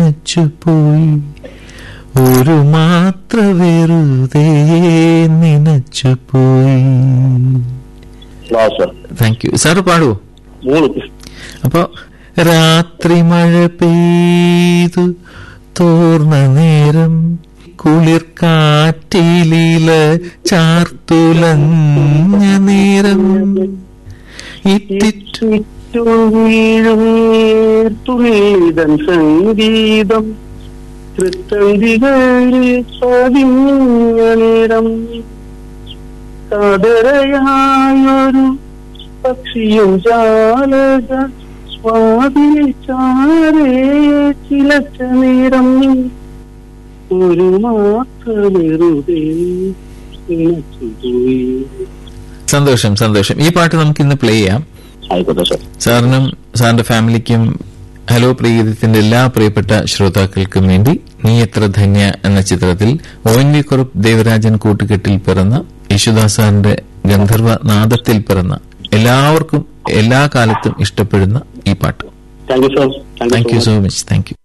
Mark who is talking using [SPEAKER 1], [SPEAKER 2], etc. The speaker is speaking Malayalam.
[SPEAKER 1] നനച്ചുപോയി ഒരു മാത്ര വെറുതെ നനച്ചുപോയി
[SPEAKER 2] ആ സാർ
[SPEAKER 1] താങ്ക് യു സാറ് പാടുവോ
[SPEAKER 2] മൂന്ന്
[SPEAKER 1] അപ്പൊ രാത്രി മഴ പെയ്തു തോർന്ന നേരം കുളിർ കാറ്റിലില ചാർത്തുലഞ്ഞ നേരം ഇറ്റിറ്റു
[SPEAKER 2] തുണീതൻ സംഗീതം തൃത്തന്തികളിൽ പതിഞ്ഞ നേരം കാതരയായൊരു പക്ഷിയും ജാലക സ്വാധീനിച്ചാരേ ചിലച്ച നേരം ഒരു മാത്ര വെറുതെ നനച്ചുപോയി.
[SPEAKER 1] സന്തോഷം സന്തോഷം ഈ പാട്ട് നമുക്ക് ഇന്ന് പ്ലേ ചെയ്യാം
[SPEAKER 2] ആയിക്കോട്ടെ സാർ
[SPEAKER 1] സാറിനും സാറിന്റെ ഫാമിലിക്കും ഹലോ പ്രീഗീതത്തിന്റെ എല്ലാ പ്രിയപ്പെട്ട ശ്രോതാക്കൾക്കും വേണ്ടി നീ എത്ര ധന്യ എന്ന ചിത്രത്തിൽ O N V Kurup Devarajan കൂട്ടുകെട്ടിൽ പിറന്ന യേശുദാസ് സാറിന്റെ ഗന്ധർവ നാദത്തിൽ പിറന്ന എല്ലാവർക്കും എല്ലാ കാലത്തും ഇഷ്ടപ്പെടുന്ന ഈ പാട്ട്
[SPEAKER 2] thank you sir
[SPEAKER 1] thank you so much thank U